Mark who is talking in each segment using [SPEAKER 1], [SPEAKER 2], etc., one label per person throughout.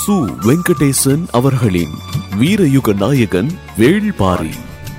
[SPEAKER 1] சு வெங்கடேசன் அவர்களின் வீரயுக நாயகன் வேள்பாரி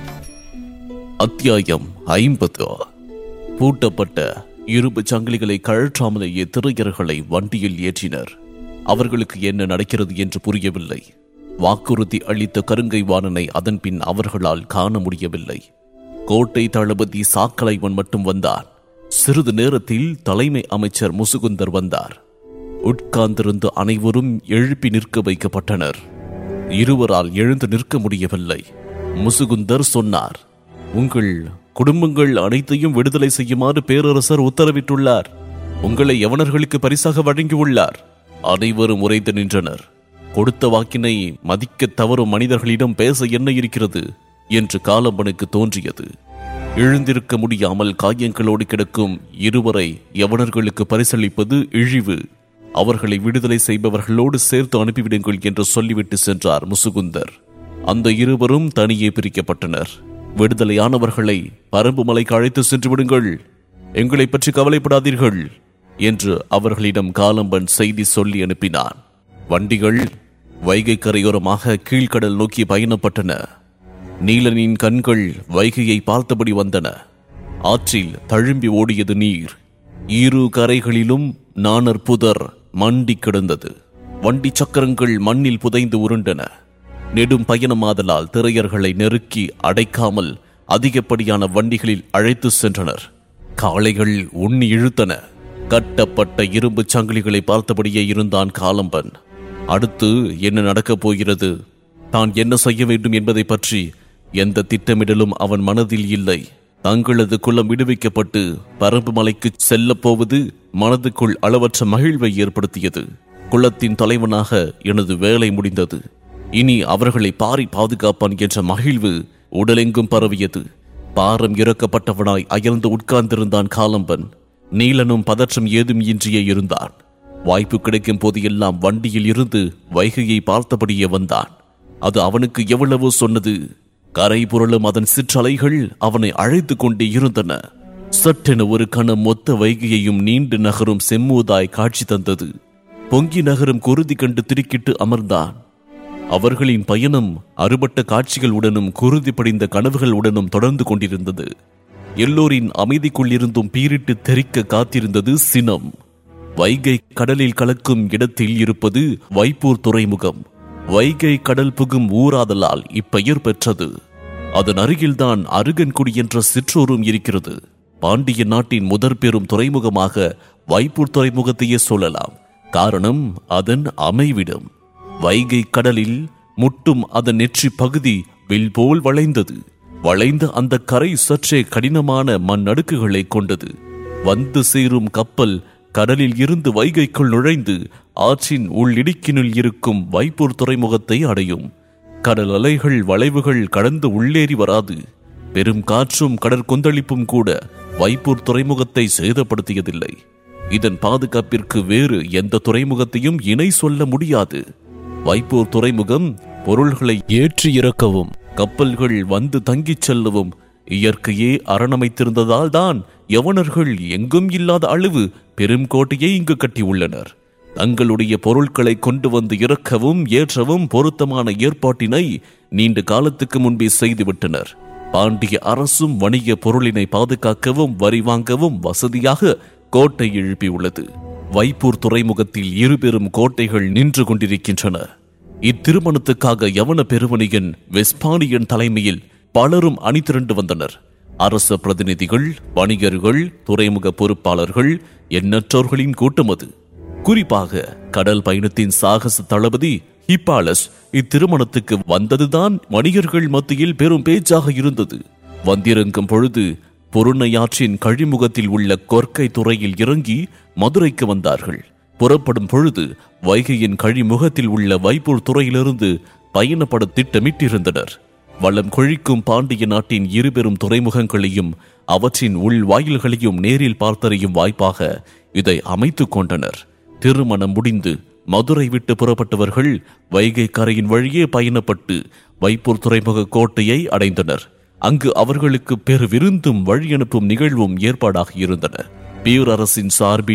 [SPEAKER 1] அத்தியாயம் ஐம்பது பூட்டப்பட்ட இரும்பு சங்கிலிகளை கழற்றாமலேயே திரையர்களை வண்டியில் ஏற்றினர் அவர்களுக்கு என்ன நடக்கிறது என்று புரியவில்லை வாக்குறுதி அளித்த கருங்கை வாணனை அதன் பின் அவர்களால் காண முடியவில்லை கோட்டை தளபதி சாக்கலைவன் மட்டும் வந்தான் சிறிது நேரத்தில் தலைமை அமைச்சர் முசுகுந்தர் வந்தார் உட்கார்ந்திருந்த அனைவரும் எழுப்பி நிற்க வைக்கப்பட்டனர் இருவரால் எழுந்து நிற்க முடியவில்லை முசுகுந்தர் சொன்னார் உங்கள் குடும்பங்கள் அனைத்தையும் விடுதலை செய்யுமாறு பேரரசர் உத்தரவிட்டுள்ளார் உங்களை யவனர்களுக்கு பரிசாக வழங்கியுள்ளார் அனைவரும் உரைத்து நின்றனர் கொடுத்த வாக்கினை மதிக்க தவறும் மனிதர்களிடம் பேச என்ன இருக்கிறது என்று காலம்பனுக்கு தோன்றியது எழுந்திருக்க முடியாமல் காயங்களோடு கிடக்கும் இருவரை யவனர்களுக்கு பரிசளிப்பது இழிவு அவர்களை விடுதலை செய்பவர்களோடு சேர்த்து அனுப்பிவிடுங்கள் என்று சொல்லிவிட்டு சென்றார் முசுகுந்தர் அந்த இருவரும் தனியே பிரிக்கப்பட்டனர் விடுதலையானவர்களை பரம்பு மலைக்கு அழைத்து சென்று விடுங்கள் எங்களை பற்றி கவலைப்படாதீர்கள் என்று அவர்களிடம் காலம்பன் செய்தி சொல்லி அனுப்பினான் வண்டிகள் வைகை கரையோரமாக கீழ்க்கடல் நோக்கி பயணப்பட்டன நீலனின் கண்கள் வைகையை பார்த்தபடி வந்தன ஆற்றில் தழும்பி ஓடியது நீர் இரு கரைகளிலும் நாணர் புதர் மண்டி கிடந்தது வண்டி சக்கரங்கள் மண்ணில் புதைந்து உருண்டன நெடும் பயணமாதலால் திரையர்களை நெருக்கி அடைக்காமல் அதிகப்படியான வண்டிகளில் அழைத்து சென்றனர் காளைகள் உண்ணி இழுத்தன கட்டப்பட்ட இரும்பு சங்கிலிகளை பார்த்தபடியே இருந்தான் காலம்பன் அடுத்து என்ன நடக்கப் போகிறது தான் என்ன செய்ய வேண்டும் என்பதை பற்றி எந்த திட்டமிடலும் அவன் மனதில் இல்லை தங்களது குலம் விடுவிக்கப்பட்டு பரம்பு மலைக்கு செல்லப் போவது மனதுக்குள் அளவற்ற மகிழ்வை ஏற்படுத்தியது குலத்தின் தலைவனாக எனது வேலை முடிந்தது இனி அவர்களை பாரி பாதுகாப்பான் என்ற மகிழ்வு உடலெங்கும் பரவியது பாரம் இறக்கப்பட்டவனாய் அயர்ந்து உட்கார்ந்திருந்தான் காலம்பன் நீலனும் பதற்றம் ஏதும் இன்றியே இருந்தான் வாய்ப்பு கிடைக்கும் போதெல்லாம் வண்டியில் இருந்து வைகையை பார்த்தபடியே வந்தான் அது அவனுக்கு எவ்வளவோ சொன்னது கரை புரளும் அதன் சிற்றலைகள் அவனை அழைத்து கொண்டே இருந்தன சட்டென ஒரு கணம் மொத்த வைகையையும் நீண்டு நகரும் செம்மூதாய் காட்சி தந்தது பொங்கி நகரும் குருதி கண்டு திடுக்கிட்டு அமர்ந்தான் அவர்களின் பயணம் அறுபட்ட காட்சிகளுடனும் குருதி படிந்த கனவுகளுடனும் தொடர்ந்து கொண்டிருந்தது எல்லோரின் அமைதிக்குள் இருந்தும் பீரிட்டு தெறிக்க காத்திருந்தது சினம் வைகை கடலில் கலக்கும் இடத்தில் இருப்பது வைப்பூர் துறைமுகம் வைகை கடல் புகும் ஊராதலால் இப்பெயர் பெற்றது அதன் அருகில்தான் அருகன்குடி என்ற சிற்றூரும் இருக்கிறது பாண்டிய நாட்டின் முதற் பெரும் துறைமுகமாக வைப்பூர் துறைமுகத்தையே சொல்லலாம் காரணம் அதன் அமைவிடம் வைகை கடலில் முட்டும் அதன் நெற்றி பகுதி வில் போல் வளைந்தது வளைந்த அந்த கரை சற்றே கடினமான மண்ணடுக்குகளை கொண்டது வந்து சேரும் கப்பல் கடலில் இருந்து வைகைக்குள் நுழைந்து ஆற்றின் உள்ளிடுக்கினுள் இருக்கும் வைப்பூர் துறைமுகத்தை அடையும் கடல் அலைகள் வளைவுகள் கடந்து உள்ளேறி வராது பெரும் காற்றும் கடற்கொந்தளிப்பும் கூட வைப்பூர் துறைமுகத்தை சேதப்படுத்தியதில்லை இதன் பாதுகாப்பிற்கு வேறு எந்த துறைமுகத்தையும் இணை சொல்ல முடியாது வைப்பூர் துறைமுகம் பொருள்களை ஏற்றி இறக்கவும் கப்பல்கள் வந்து தங்கிச் செல்லவும் இயற்கையே அரணமைத்திருந்ததால் தான் யவனர்கள் எங்கும் இல்லாத அளவு பெரும் கோட்டையை இங்கு கட்டியுள்ளனர் தங்களுடைய பொருட்களை கொண்டு வந்து இறக்கவும் ஏற்றவும் பொருத்தமான ஏற்பாட்டினை நீண்ட காலத்துக்கு முன்பே செய்துவிட்டனர் பாண்டிய அரசும் வணிக பொருளினை பாதுகாக்கவும் வரி வாங்கவும் வசதியாக கோட்டை எழுப்பியுள்ளது வைப்பூர் துறைமுகத்தில் இருபெரும் கோட்டைகள் நின்று கொண்டிருக்கின்றன இத்திருமணத்துக்காக யவன பெருவணிகன் வெஸ்பானியன் தலைமையில் பலரும் அணி திரண்டு வந்தனர் அரச பிரதிநிதிகள் வணிகர்கள் துறைமுக பொறுப்பாளர்கள் எண்ணற்றோர்களின் கூட்டம் அது குறிப்பாக கடல் பயணத்தின் சாகச தளபதி ஹிப்பாலஸ் இத்திருமணத்துக்கு வந்ததுதான் வணிகர்கள் மத்தியில் பெரும் பேச்சாக இருந்தது வந்திறங்கும் பொழுது பொருணையாற்றின் கழிமுகத்தில் உள்ள கொற்கை துறையில் இறங்கி மதுரைக்கு வந்தார்கள் புறப்படும் பொழுது வைகையின் கழிமுகத்தில் உள்ள வைப்பூர் துறையிலிருந்து பயணப்பட திட்டமிட்டிருந்தனர் வளம் கொழிக்கும் பாண்டிய நாட்டின் இருபெரும் துறைமுகங்களையும் அவற்றின் உள் வாயில்களையும் நேரில் பார்த்தறியும் வாய்ப்பாக இதை அமைத்துக் கொண்டனர் திருமணம் முடிந்து மதுரை விட்டு புறப்பட்டவர்கள் வைகை கரையின் வழியே பயணப்பட்டு வைப்பூர் துறைமுக கோட்டையை அடைந்தனர் அங்கு அவர்களுக்கு பெரு விருந்தும் வழி அனுப்பும் நிகழ்வும் ஏற்பாடாக இருந்தன பேரரசின் சார்பில்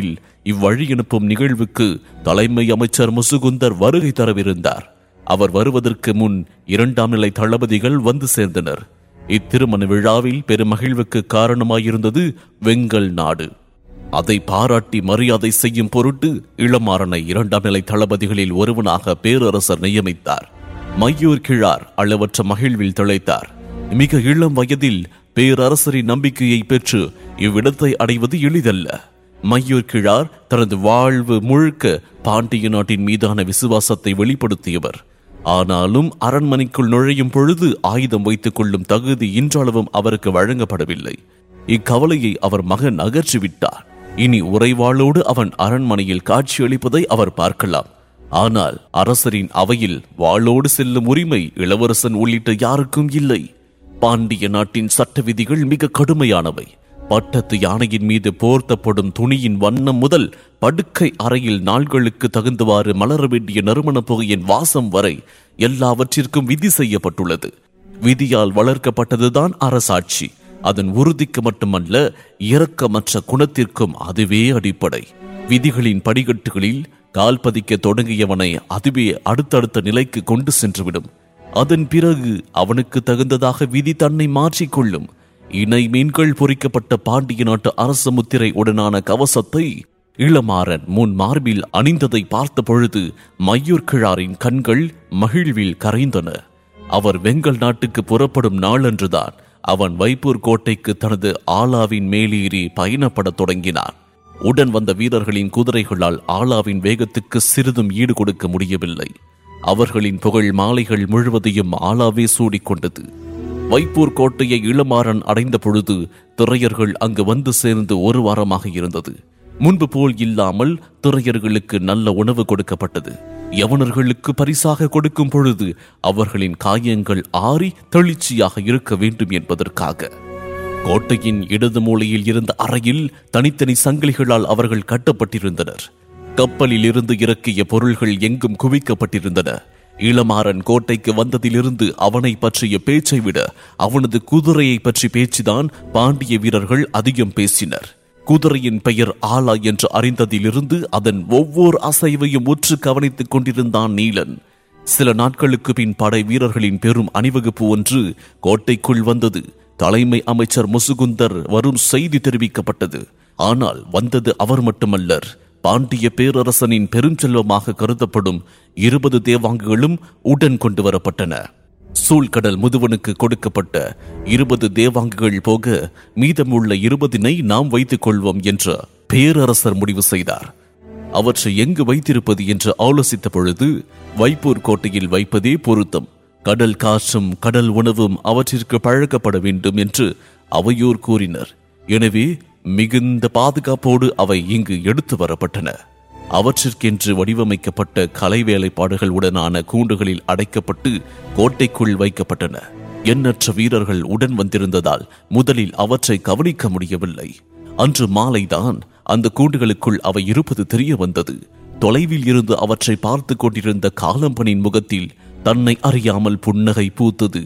[SPEAKER 1] இவ்வழி அனுப்பும் நிகழ்வுக்கு தலைமை அமைச்சர் முசுகுந்தர் வருகை தரவிருந்தார் அவர் வருவதற்கு முன் இரண்டாம் நிலை தளபதிகள் வந்து சேர்ந்தனர் இத்திருமண விழாவில் பெருமகிழ்வுக்கு காரணமாயிருந்தது வெங்கல் நாடு அதை பாராட்டி மரியாதை செய்யும் பொருட்டு இளமாறனை இரண்டாம் நிலை தளபதிகளில் ஒருவனாக பேரரசர் நியமித்தார் மையூர் கிழார் அளவற்ற மகிழ்வில் திளைத்தார் மிக இளம் வயதில் பேரரசரின் நம்பிக்கையை பெற்று இவ்விடத்தை அடைவது எளிதல்ல மையூர் கிழார் தனது வாழ்வு முழுக்க பாண்டிய நாட்டின் மீதான விசுவாசத்தை வெளிப்படுத்தியவர் ஆனாலும் அரண்மனைக்குள் நுழையும் பொழுது ஆயுதம் வைத்துக் கொள்ளும் தகுதி இன்றளவும் அவருக்கு வழங்கப்படவில்லை இக்கவலையை அவர் மகன் அகற்றிவிட்டார் இனி உறைவாளோடு அவன் அரண்மனையில் காட்சியளிப்பதை அவர் பார்க்கலாம் ஆனால் அரசரின் அவையில் வாளோடு செல்லும் உரிமை இளவரசன் உள்ளிட்ட யாருக்கும் இல்லை பாண்டிய நாட்டின் சட்ட விதிகள் மிக கடுமையானவை பட்டத்து யானையின் மீது போர்த்தப்படும் துணியின் வண்ணம் முதல் படுக்கை அறையில் நாள்களுக்கு தகுந்தவாறு மலர வேண்டிய நறுமண புகையின் வாசம் வரை எல்லாவற்றிற்கும் விதி செய்யப்பட்டுள்ளது விதியால் வளர்க்கப்பட்டதுதான் அரசாட்சி அதன் உறுதிக்கு மட்டுமல்ல இரக்கமற்ற குணத்திற்கும் அதுவே அடிப்படை விதிகளின் படிக்கட்டுகளில் கால் பதிக்க தொடங்கியவனை அதுவே அடுத்தடுத்த நிலைக்கு கொண்டு சென்றுவிடும் அதன் பிறகு அவனுக்கு தகுந்ததாக விதி தன்னை மாற்றிக்கொள்ளும் இணை மீன்கள் பொறிக்கப்பட்ட பாண்டிய நாட்டு அரச முத்திரை உடனான கவசத்தை இளமாறன் முன் மார்பில் அணிந்ததை பார்த்த பொழுது மையூர் கிழாரின் கண்கள் மகிழ்வில் கரைந்தன அவர் வெங்கல் நாட்டுக்கு புறப்படும் நாளன்றுதான் அவன் வைப்பூர் கோட்டைக்கு தனது ஆலாவின் மேலேறி பயணப்படத் தொடங்கினான் உடன் வந்த வீரர்களின் குதிரைகளால் ஆலாவின் வேகத்துக்கு சிறிதும் ஈடு கொடுக்க முடியவில்லை அவர்களின் புகழ் மாலைகள் முழுவதையும் ஆலாவே சூடிக்கொண்டது வைப்பூர் கோட்டையை இளமாறன் அடைந்த பொழுது திரையர்கள் அங்கு வந்து சேர்ந்து ஒரு வாரமாக இருந்தது முன்பு போல் இல்லாமல் திரையர்களுக்கு நல்ல உணவு கொடுக்கப்பட்டது யவனர்களுக்கு பரிசாக கொடுக்கும் பொழுது அவர்களின் காயங்கள் ஆறி தெளிச்சியாக இருக்க வேண்டும் என்பதற்காக கோட்டையின் இடது மூலையில் இருந்த அறையில் தனித்தனி சங்கிலிகளால் அவர்கள் கட்டப்பட்டிருந்தனர் கப்பலில் இருந்து இறக்கிய பொருள்கள் எங்கும் குவிக்கப்பட்டிருந்தன இளமாறன் கோட்டைக்கு வந்ததிலிருந்து அவனை பற்றிய பேச்சை விட அவனது குதிரையை பற்றி பேச்சுதான் பாண்டிய வீரர்கள் அதிகம் பேசினர் குதிரையின் பெயர் ஆலா என்று அறிந்ததிலிருந்து அதன் ஒவ்வொரு அசைவையும் உற்று கவனித்துக் கொண்டிருந்தான் நீலன் சில நாட்களுக்கு பின் படை வீரர்களின் பெரும் அணிவகுப்பு ஒன்று கோட்டைக்குள் வந்தது தலைமை அமைச்சர் முசுகுந்தர் வரும் செய்தி தெரிவிக்கப்பட்டது ஆனால் வந்தது அவர் மட்டுமல்லர் பாண்டிய பேரரசனின் பெருஞ்செல்வமாக கருதப்படும் இருபது தேவாங்குகளும் உடன் கொண்டு வரப்பட்டன சூழ்கடல் முதுவனுக்கு கொடுக்கப்பட்ட இருபது தேவாங்குகள் போக மீதமுள்ள இருபதினை நாம் வைத்துக் கொள்வோம் என்று பேரரசர் முடிவு செய்தார் அவற்றை எங்கு வைத்திருப்பது என்று ஆலோசித்த பொழுது வைப்பூர் கோட்டையில் வைப்பதே பொருத்தம் கடல் காற்றும் கடல் உணவும் அவற்றிற்கு பழக்கப்பட வேண்டும் என்று அவையோர் கூறினர் எனவே மிகுந்த பாதுகாப்போடு அவை இங்கு எடுத்து வரப்பட்டன அவற்றிற்கென்று வடிவமைக்கப்பட்ட கலை வேலைப்பாடுகள் உடனான கூண்டுகளில் அடைக்கப்பட்டு கோட்டைக்குள் வைக்கப்பட்டன எண்ணற்ற வீரர்கள் உடன் வந்திருந்ததால் முதலில் அவற்றை கவனிக்க முடியவில்லை அன்று மாலைதான் அந்த கூண்டுகளுக்குள் அவை இருப்பது தெரிய வந்தது தொலைவில் இருந்து அவற்றை பார்த்து கொண்டிருந்த காலம்பனின் முகத்தில் தன்னை அறியாமல் புன்னகை பூத்தது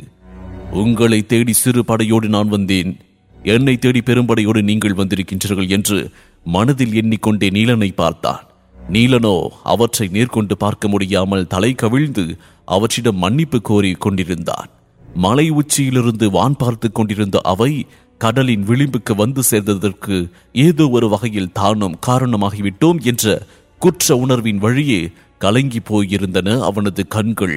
[SPEAKER 1] உங்களை தேடி சிறு படையோடு நான் வந்தேன் என்னை தேடி பெரும்படையோடு நீங்கள் வந்திருக்கின்றீர்கள் என்று மனதில் எண்ணிக்கொண்டே நீலனை பார்த்தான் நீலனோ அவற்றை நேர்கொண்டு பார்க்க முடியாமல் தலை கவிழ்ந்து அவற்றிடம் மன்னிப்பு கோரி கொண்டிருந்தான் மலை உச்சியிலிருந்து வான் பார்த்து கொண்டிருந்த அவை கடலின் விளிம்புக்கு வந்து சேர்ந்ததற்கு ஏதோ ஒரு வகையில் தானும் காரணமாகிவிட்டோம் என்ற குற்ற உணர்வின் வழியே கலங்கி போயிருந்தன அவனது கண்கள்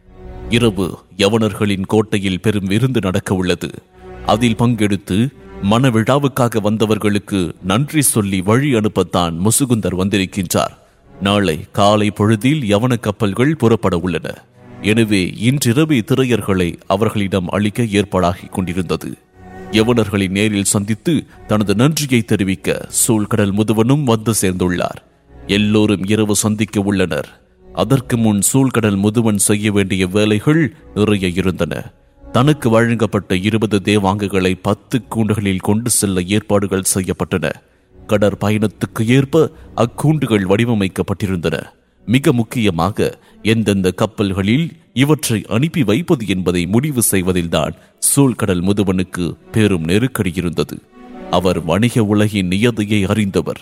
[SPEAKER 1] இரவு யவனர்களின் கோட்டையில் பெரும் விருந்து நடக்க உள்ளது அதில் பங்கெடுத்து மணவிழாவுக்காக வந்தவர்களுக்கு நன்றி சொல்லி வழி அனுப்பத்தான் முசுகுந்தர் வந்திருக்கின்றார் நாளை காலை பொழுதில் யவன கப்பல்கள் புறப்பட உள்ளன எனவே இன்றிரவே திரையர்களை அவர்களிடம் அளிக்க ஏற்பாடாகிக் கொண்டிருந்தது யவனர்களை நேரில் சந்தித்து தனது நன்றியை தெரிவிக்க சூழ்கடல் முதுவனும் வந்து சேர்ந்துள்ளார் எல்லோரும் இரவு சந்திக்க உள்ளனர் அதற்கு முன் சூழ்கடல் முதுவன் செய்ய வேண்டிய வேலைகள் நிறைய இருந்தன தனக்கு வழங்கப்பட்ட இருபது தேவாங்குகளை பத்து கூண்டுகளில் கொண்டு செல்ல ஏற்பாடுகள் செய்யப்பட்டன கடற் பயணத்துக்கு ஏற்ப அக்கூண்டுகள் வடிவமைக்கப்பட்டிருந்தன மிக முக்கியமாக எந்தெந்த கப்பல்களில் இவற்றை அனுப்பி வைப்பது என்பதை முடிவு செய்வதில்தான் சூழ்கடல் முதுவனுக்கு பெரும் நெருக்கடி இருந்தது அவர் வணிக உலகின் நியதியை அறிந்தவர்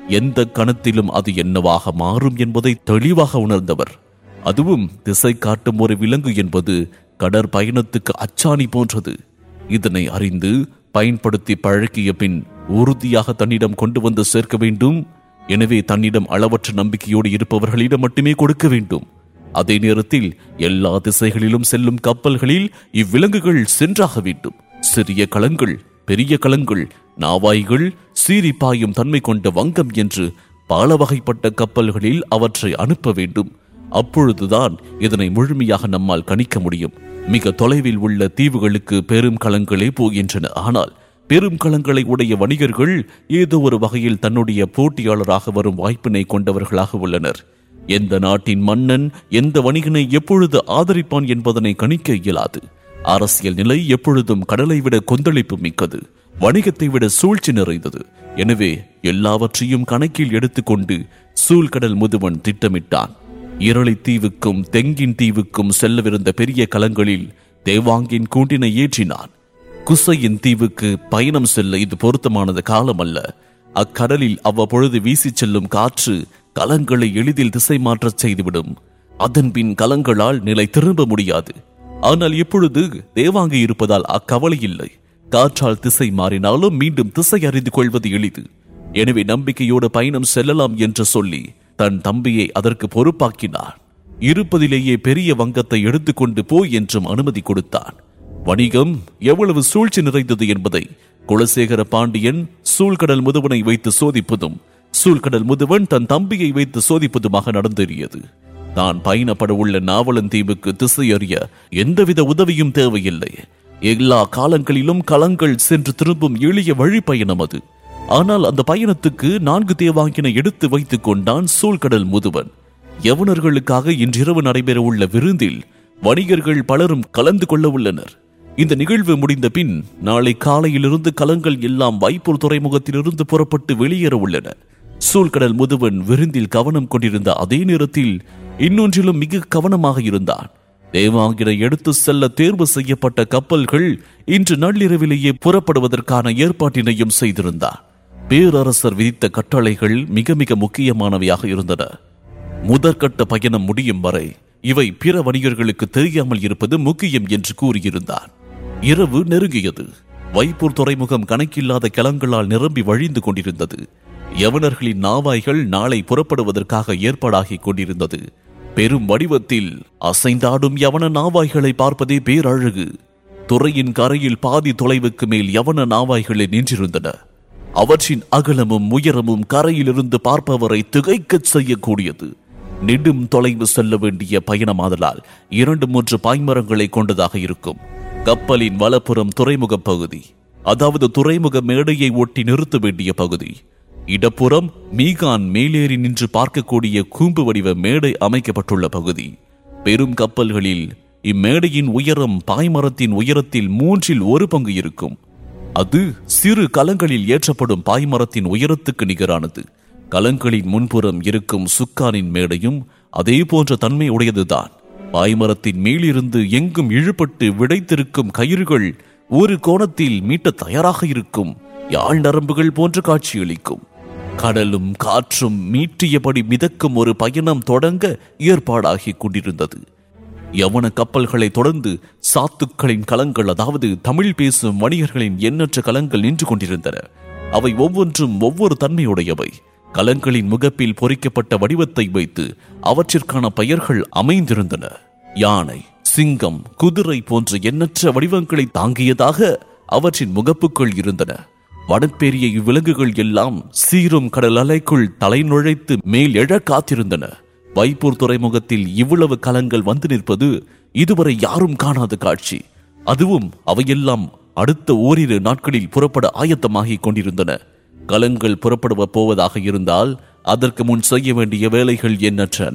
[SPEAKER 1] எந்த கணத்திலும் அது என்னவாக மாறும் என்பதை தெளிவாக உணர்ந்தவர் அதுவும் திசை காட்டும் ஒரு விலங்கு என்பது கடற் பயணத்துக்கு அச்சாணி போன்றது இதனை அறிந்து பயன்படுத்தி பழக்கிய பின் உறுதியாக தன்னிடம் கொண்டு வந்து சேர்க்க வேண்டும் எனவே தன்னிடம் அளவற்ற நம்பிக்கையோடு இருப்பவர்களிடம் மட்டுமே கொடுக்க வேண்டும் அதே நேரத்தில் எல்லா திசைகளிலும் செல்லும் கப்பல்களில் இவ்விலங்குகள் சென்றாக வேண்டும் சிறிய களங்கள் பெரிய களங்கள் நாவாய்கள் சீறி பாயும் தன்மை கொண்ட வங்கம் என்று பல வகைப்பட்ட கப்பல்களில் அவற்றை அனுப்ப வேண்டும் அப்பொழுதுதான் இதனை முழுமையாக நம்மால் கணிக்க முடியும் மிக தொலைவில் உள்ள தீவுகளுக்கு பெரும் களங்களே போகின்றன ஆனால் பெரும் களங்களை உடைய வணிகர்கள் ஏதோ ஒரு வகையில் தன்னுடைய போட்டியாளராக வரும் வாய்ப்பினை கொண்டவர்களாக உள்ளனர் எந்த நாட்டின் மன்னன் எந்த வணிகனை எப்பொழுது ஆதரிப்பான் என்பதனை கணிக்க இயலாது அரசியல் நிலை எப்பொழுதும் கடலை விட கொந்தளிப்பு மிக்கது வணிகத்தை விட சூழ்ச்சி நிறைந்தது எனவே எல்லாவற்றையும் கணக்கில் எடுத்துக்கொண்டு சூழ்கடல் முதுவன் திட்டமிட்டான் இரளி தீவுக்கும் தெங்கின் தீவுக்கும் செல்லவிருந்த பெரிய கலங்களில் தேவாங்கின் கூண்டினை ஏற்றினான் குசையின் தீவுக்கு பயணம் செல்ல இது பொருத்தமானது காலம் அல்ல அக்கடலில் அவ்வப்பொழுது வீசிச் செல்லும் காற்று கலங்களை எளிதில் திசை மாற்றச் செய்துவிடும் அதன்பின் கலங்களால் நிலை திரும்ப முடியாது ஆனால் இப்பொழுது தேவாங்கி இருப்பதால் அக்கவலை இல்லை காற்றால் திசை மாறினாலும் மீண்டும் திசை அறிந்து கொள்வது எளிது எனவே நம்பிக்கையோடு பயணம் செல்லலாம் என்று சொல்லி தன் தம்பியை அதற்கு பொறுப்பாக்கினான் இருப்பதிலேயே பெரிய வங்கத்தை எடுத்துக்கொண்டு போய் என்றும் அனுமதி கொடுத்தான் வணிகம் எவ்வளவு சூழ்ச்சி நிறைந்தது என்பதை குலசேகர பாண்டியன் சூழ்கடல் முதுவனை வைத்து சோதிப்பதும் சூழ்கடல் முதுவன் தன் தம்பியை வைத்து சோதிப்பதுமாக நடந்தேறியது தான் பயணப்பட உள்ள நாவலன் தீவுக்கு திசை அறிய எந்தவித உதவியும் தேவையில்லை எல்லா காலங்களிலும் களங்கள் சென்று திரும்பும் எளிய வழி பயணம் அது ஆனால் அந்த பயணத்துக்கு நான்கு தேவாங்கினை எடுத்து வைத்துக் கொண்டான் சூழ்கடல் முதுவன் யவனர்களுக்காக இன்றிரவு நடைபெறவுள்ள விருந்தில் வணிகர்கள் பலரும் கலந்து கொள்ள உள்ளனர் இந்த நிகழ்வு முடிந்த பின் நாளை காலையிலிருந்து கலங்கள் எல்லாம் வைப்பூர் துறைமுகத்திலிருந்து புறப்பட்டு வெளியேற உள்ளன சூழ்கடல் முதுவன் விருந்தில் கவனம் கொண்டிருந்த அதே நேரத்தில் இன்னொன்றிலும் மிக கவனமாக இருந்தான் தேவாங்கினை எடுத்து செல்ல தேர்வு செய்யப்பட்ட கப்பல்கள் இன்று நள்ளிரவிலேயே புறப்படுவதற்கான ஏற்பாட்டினையும் செய்திருந்தார் பேரரசர் விதித்த கட்டளைகள் மிக மிக முக்கியமானவையாக இருந்தன முதற்கட்ட பயணம் முடியும் வரை இவை பிற வணிகர்களுக்கு தெரியாமல் இருப்பது முக்கியம் என்று கூறியிருந்தார் இரவு நெருங்கியது வைப்பூர் துறைமுகம் கணக்கில்லாத கிளங்களால் நிரம்பி வழிந்து கொண்டிருந்தது யவனர்களின் நாவாய்கள் நாளை புறப்படுவதற்காக ஏற்பாடாகிக் கொண்டிருந்தது பெரும் வடிவத்தில் அசைந்தாடும் யவன நாவாய்களை பார்ப்பதே பேரழகு துறையின் கரையில் பாதி தொலைவுக்கு மேல் யவன நாவாய்களை நின்றிருந்தன அவற்றின் அகலமும் உயரமும் கரையிலிருந்து பார்ப்பவரை திகைக்கச் செய்யக்கூடியது நெடும் தொலைவு செல்ல வேண்டிய பயணமாதலால் இரண்டு மூன்று பாய்மரங்களை கொண்டதாக இருக்கும் கப்பலின் வலப்புறம் துறைமுக பகுதி அதாவது துறைமுக மேடையை ஒட்டி நிறுத்த வேண்டிய பகுதி இடப்புறம் மீகான் மேலேறி நின்று பார்க்கக்கூடிய கூம்பு வடிவ மேடை அமைக்கப்பட்டுள்ள பகுதி பெரும் கப்பல்களில் இம்மேடையின் உயரம் பாய்மரத்தின் உயரத்தில் மூன்றில் ஒரு பங்கு இருக்கும் அது சிறு கலங்களில் ஏற்றப்படும் பாய்மரத்தின் உயரத்துக்கு நிகரானது கலங்களின் முன்புறம் இருக்கும் சுக்கானின் மேடையும் அதே போன்ற தன்மை உடையதுதான் பாய்மரத்தின் மேலிருந்து எங்கும் இழுபட்டு விடைத்திருக்கும் கயிறுகள் ஒரு கோணத்தில் மீட்ட தயாராக இருக்கும் யாழ் நரம்புகள் போன்று காட்சியளிக்கும் கடலும் காற்றும் மீட்டியபடி மிதக்கும் ஒரு பயணம் தொடங்க ஏற்பாடாகிக் கொண்டிருந்தது யவன கப்பல்களை தொடர்ந்து சாத்துக்களின் கலங்கள் அதாவது தமிழ் பேசும் வணிகர்களின் எண்ணற்ற கலங்கள் நின்று கொண்டிருந்தன அவை ஒவ்வொன்றும் ஒவ்வொரு தன்மையுடையவை கலங்களின் முகப்பில் பொறிக்கப்பட்ட வடிவத்தை வைத்து அவற்றிற்கான பெயர்கள் அமைந்திருந்தன யானை சிங்கம் குதிரை போன்ற எண்ணற்ற வடிவங்களை தாங்கியதாக அவற்றின் முகப்புகள் இருந்தன வடப்பேரிய இவ்விலங்குகள் எல்லாம் சீரும் கடல் அலைக்குள் தலை நுழைத்து மேல் எழ காத்திருந்தன வைப்பூர் துறைமுகத்தில் இவ்வளவு கலங்கள் வந்து நிற்பது இதுவரை யாரும் காணாத காட்சி அதுவும் அவையெல்லாம் அடுத்த ஓரிரு நாட்களில் புறப்பட ஆயத்தமாகிக் கொண்டிருந்தன கலங்கள் புறப்பட போவதாக இருந்தால் அதற்கு முன் செய்ய வேண்டிய வேலைகள் எண்ணற்றன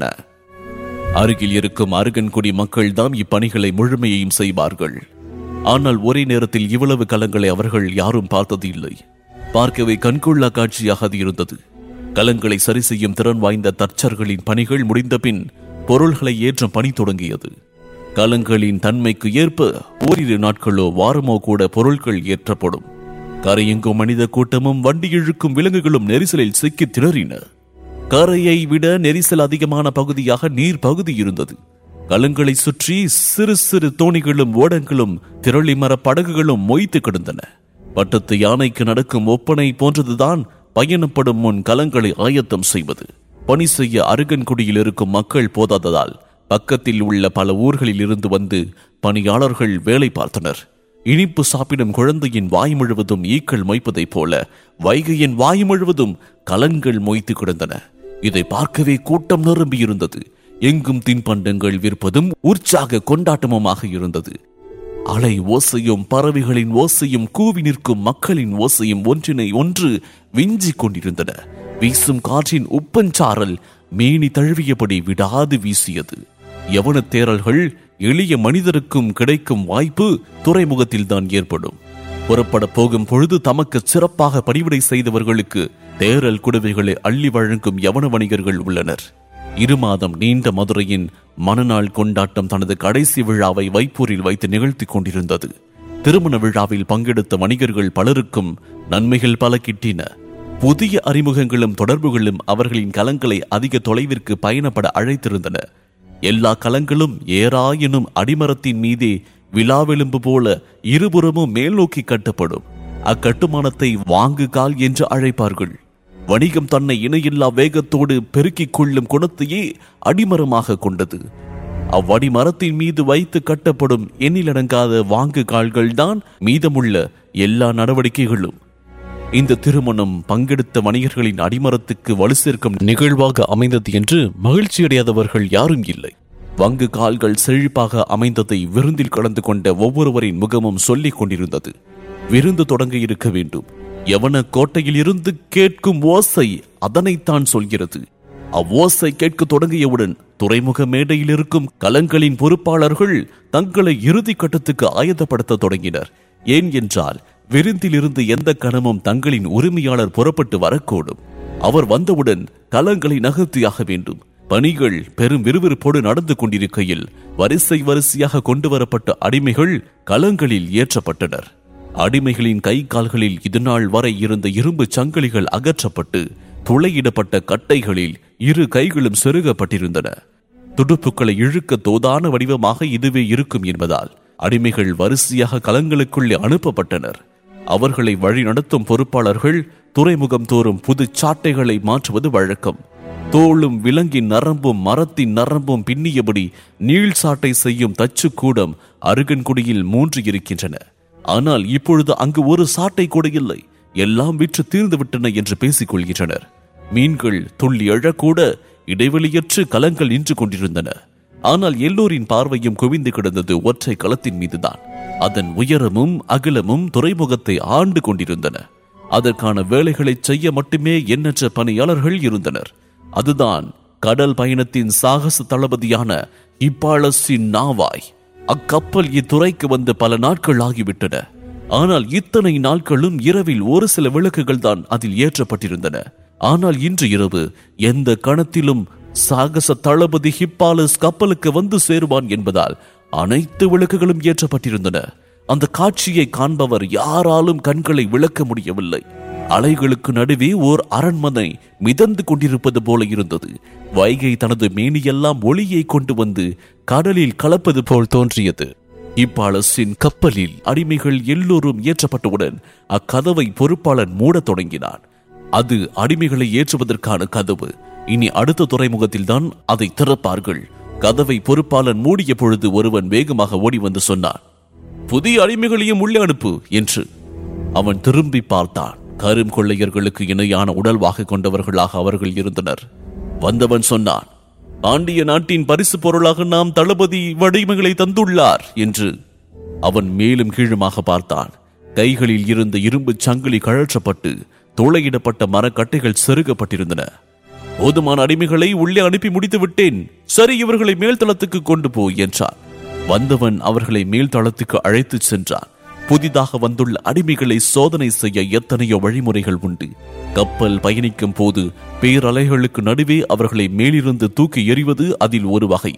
[SPEAKER 1] அருகில் இருக்கும் அருகன்குடி மக்கள்தான் இப்பணிகளை முழுமையையும் செய்வார்கள் ஆனால் ஒரே நேரத்தில் இவ்வளவு கலங்களை அவர்கள் யாரும் பார்த்தது இல்லை பார்க்கவே கண்கொள்ளா காட்சியாக அது இருந்தது கலங்களை சரி செய்யும் திறன் வாய்ந்த தச்சர்களின் பணிகள் முடிந்த பின் பொருள்களை ஏற்றும் பணி தொடங்கியது கலங்களின் தன்மைக்கு ஏற்ப ஓரிரு நாட்களோ வாரமோ கூட பொருட்கள் ஏற்றப்படும் கரையெங்கும் மனித கூட்டமும் வண்டி இழுக்கும் விலங்குகளும் நெரிசலில் சிக்கி திணறின கரையை விட நெரிசல் அதிகமான பகுதியாக நீர் பகுதி இருந்தது கலங்களை சுற்றி சிறு சிறு தோணிகளும் ஓடங்களும் திரளி மர படகுகளும் மொய்த்து கிடந்தன பட்டத்து யானைக்கு நடக்கும் ஒப்பனை போன்றதுதான் பயணப்படும் முன் கலங்களை ஆயத்தம் செய்வது பணி செய்ய அருகன்குடியில் இருக்கும் மக்கள் போதாததால் பக்கத்தில் உள்ள பல ஊர்களில் இருந்து வந்து பணியாளர்கள் வேலை பார்த்தனர் இனிப்பு சாப்பிடும் குழந்தையின் வாய் முழுவதும் ஈக்கள் மொய்ப்பதைப் போல வைகையின் வாய் முழுவதும் கலங்கள் மொய்த்து கிடந்தன இதை பார்க்கவே கூட்டம் நிரம்பி இருந்தது எங்கும் தின்பண்டங்கள் விற்பதும் உற்சாக கொண்டாட்டமுமாக இருந்தது அலை ஓசையும் பறவைகளின் ஓசையும் கூவி நிற்கும் மக்களின் ஓசையும் ஒன்றினை ஒன்று விஞ்சிக் கொண்டிருந்தன வீசும் காற்றின் உப்பஞ்சாரல் மேனி தழுவியபடி விடாது வீசியது யவன தேரல்கள் எளிய மனிதருக்கும் கிடைக்கும் வாய்ப்பு துறைமுகத்தில்தான் ஏற்படும் புறப்பட போகும் பொழுது தமக்கு சிறப்பாக பணிவிடை செய்தவர்களுக்கு தேரல் குடவைகளை அள்ளி வழங்கும் யவன வணிகர்கள் உள்ளனர் இரு மாதம் நீண்ட மதுரையின் மணநாள் கொண்டாட்டம் தனது கடைசி விழாவை வைப்பூரில் வைத்து நிகழ்த்திக் கொண்டிருந்தது திருமண விழாவில் பங்கெடுத்த வணிகர்கள் பலருக்கும் நன்மைகள் பல கிட்டின புதிய அறிமுகங்களும் தொடர்புகளும் அவர்களின் கலங்களை அதிக தொலைவிற்கு பயணப்பட அழைத்திருந்தன எல்லா கலங்களும் ஏரா எனும் அடிமரத்தின் மீதே விழாவெலும்பு போல இருபுறமும் மேல் நோக்கி கட்டப்படும் அக்கட்டுமானத்தை வாங்கு கால் என்று அழைப்பார்கள் வணிகம் தன்னை இணையில்லா வேகத்தோடு பெருக்கிக் கொள்ளும் குணத்தையே அடிமரமாக கொண்டது அவ்வடிமரத்தின் மீது வைத்து கட்டப்படும் எண்ணிலடங்காத வாங்கு கால்கள் தான் மீதமுள்ள எல்லா நடவடிக்கைகளும் இந்த திருமணம் பங்கெடுத்த வணிகர்களின் அடிமரத்துக்கு வலு சேர்க்கும் நிகழ்வாக அமைந்தது என்று மகிழ்ச்சியடையாதவர்கள் யாரும் இல்லை வங்கு கால்கள் செழிப்பாக அமைந்ததை விருந்தில் கலந்து கொண்ட ஒவ்வொருவரின் முகமும் சொல்லிக் கொண்டிருந்தது விருந்து தொடங்க இருக்க வேண்டும் எவன கோட்டையில் இருந்து கேட்கும் ஓசை அதனைத்தான் சொல்கிறது அவ்வோசை கேட்க தொடங்கியவுடன் துறைமுக மேடையில் இருக்கும் கலங்களின் பொறுப்பாளர்கள் தங்களை இறுதி கட்டத்துக்கு ஆயத்தப்படுத்த தொடங்கினர் ஏன் என்றால் விருந்திலிருந்து எந்த கணமும் தங்களின் உரிமையாளர் புறப்பட்டு வரக்கூடும் அவர் வந்தவுடன் கலங்களை நகர்த்தியாக வேண்டும் பணிகள் பெரும் விறுவிறுப்போடு நடந்து கொண்டிருக்கையில் வரிசை வரிசையாக கொண்டு வரப்பட்ட அடிமைகள் கலங்களில் ஏற்றப்பட்டனர் அடிமைகளின் கை கால்களில் இதுநாள் வரை இருந்த இரும்பு சங்கிலிகள் அகற்றப்பட்டு துளையிடப்பட்ட கட்டைகளில் இரு கைகளும் செருகப்பட்டிருந்தன துடுப்புகளை இழுக்க தோதான வடிவமாக இதுவே இருக்கும் என்பதால் அடிமைகள் வரிசையாக கலங்களுக்குள்ளே அனுப்பப்பட்டனர் அவர்களை வழிநடத்தும் பொறுப்பாளர்கள் துறைமுகம் தோறும் புது சாட்டைகளை மாற்றுவது வழக்கம் தோளும் விலங்கின் நரம்பும் மரத்தின் நரம்பும் பின்னியபடி நீள் சாட்டை செய்யும் தச்சு கூடம் அருகன்குடியில் மூன்று இருக்கின்றன ஆனால் இப்பொழுது அங்கு ஒரு சாட்டை கூட இல்லை எல்லாம் விற்று தீர்ந்து விட்டன என்று பேசிக் கொள்கின்றனர் மீன்கள் துள்ளி எழக்கூட இடைவெளியற்று கலங்கள் நின்று கொண்டிருந்தன ஆனால் எல்லோரின் பார்வையும் குவிந்து கிடந்தது ஒற்றை களத்தின் மீதுதான் அதன் உயரமும் அகலமும் துறைமுகத்தை ஆண்டு கொண்டிருந்தன அதற்கான வேலைகளை செய்ய மட்டுமே எண்ணற்ற பணியாளர்கள் இருந்தனர் அதுதான் கடல் பயணத்தின் சாகச தளபதியான இப்பாளஸின் நாவாய் அக்கப்பல் இத்துறைக்கு வந்து பல நாட்கள் ஆகிவிட்டன ஆனால் இத்தனை நாட்களும் இரவில் ஒரு சில விளக்குகள் தான் அதில் ஏற்றப்பட்டிருந்தன ஆனால் இன்று இரவு எந்த கணத்திலும் சாகச தளபதி ஹிப்பாலஸ் கப்பலுக்கு வந்து சேருவான் என்பதால் அனைத்து விளக்குகளும் ஏற்றப்பட்டிருந்தன அந்த காட்சியை காண்பவர் யாராலும் கண்களை விளக்க முடியவில்லை அலைகளுக்கு நடுவே ஓர் அரண்மனை மிதந்து கொண்டிருப்பது போல இருந்தது வைகை தனது மேனியெல்லாம் ஒளியை கொண்டு வந்து கடலில் கலப்பது போல் தோன்றியது இப்பாலஸின் கப்பலில் அடிமைகள் எல்லோரும் ஏற்றப்பட்டவுடன் அக்கதவை பொறுப்பாளன் மூடத் தொடங்கினான் அது அடிமைகளை ஏற்றுவதற்கான கதவு இனி அடுத்த துறைமுகத்தில்தான் அதை திறப்பார்கள் கதவை பொறுப்பாளன் மூடிய பொழுது ஒருவன் வேகமாக ஓடி வந்து சொன்னான் புதிய அடிமைகளையும் உள்ளே அனுப்பு என்று அவன் திரும்பி பார்த்தான் கரும் கொள்ளையர்களுக்கு இணையான உடல்வாக கொண்டவர்களாக அவர்கள் இருந்தனர் வந்தவன் சொன்னான் பாண்டிய நாட்டின் பரிசு பொருளாக நாம் தளபதி வடிமைகளை தந்துள்ளார் என்று அவன் மேலும் கீழுமாக பார்த்தான் கைகளில் இருந்த இரும்பு சங்கிலி கழற்றப்பட்டு துளையிடப்பட்ட மரக்கட்டைகள் செருகப்பட்டிருந்தன போதுமான அடிமைகளை உள்ளே அனுப்பி முடித்து விட்டேன் சரி இவர்களை மேல்தளத்துக்கு கொண்டு போ என்றான் வந்தவன் அவர்களை மேல்தளத்துக்கு அழைத்துச் சென்றான் புதிதாக வந்துள்ள அடிமைகளை சோதனை செய்ய எத்தனையோ வழிமுறைகள் உண்டு கப்பல் பயணிக்கும் போது பேரலைகளுக்கு நடுவே அவர்களை மேலிருந்து தூக்கி எறிவது அதில் ஒரு வகை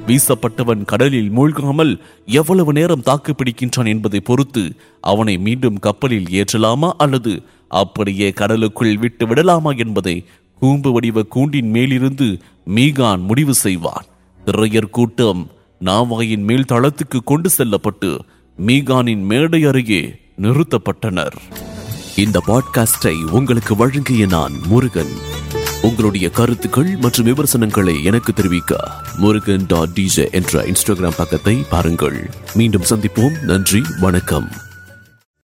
[SPEAKER 1] வீசப்பட்டவன் கடலில் மூழ்காமல் எவ்வளவு நேரம் தாக்கு பிடிக்கின்றான் என்பதை பொறுத்து அவனை மீண்டும் கப்பலில் ஏற்றலாமா அல்லது அப்படியே கடலுக்குள் விட்டு விடலாமா என்பதை கூம்பு வடிவ கூண்டின் மேலிருந்து மீகான் முடிவு செய்வான் திரையர் கூட்டம் நாவாயின் மேல் தளத்துக்கு கொண்டு செல்லப்பட்டு மீகானின் மேடை அருகே நிறுத்தப்பட்டனர் இந்த பாட்காஸ்டை உங்களுக்கு வழங்கிய நான் முருகன் உங்களுடைய கருத்துக்கள் மற்றும் விமர்சனங்களை எனக்கு தெரிவிக்க முருகன் டாட் டிஜே என்ற இன்ஸ்டாகிராம் பக்கத்தை பாருங்கள் மீண்டும் சந்திப்போம் நன்றி வணக்கம்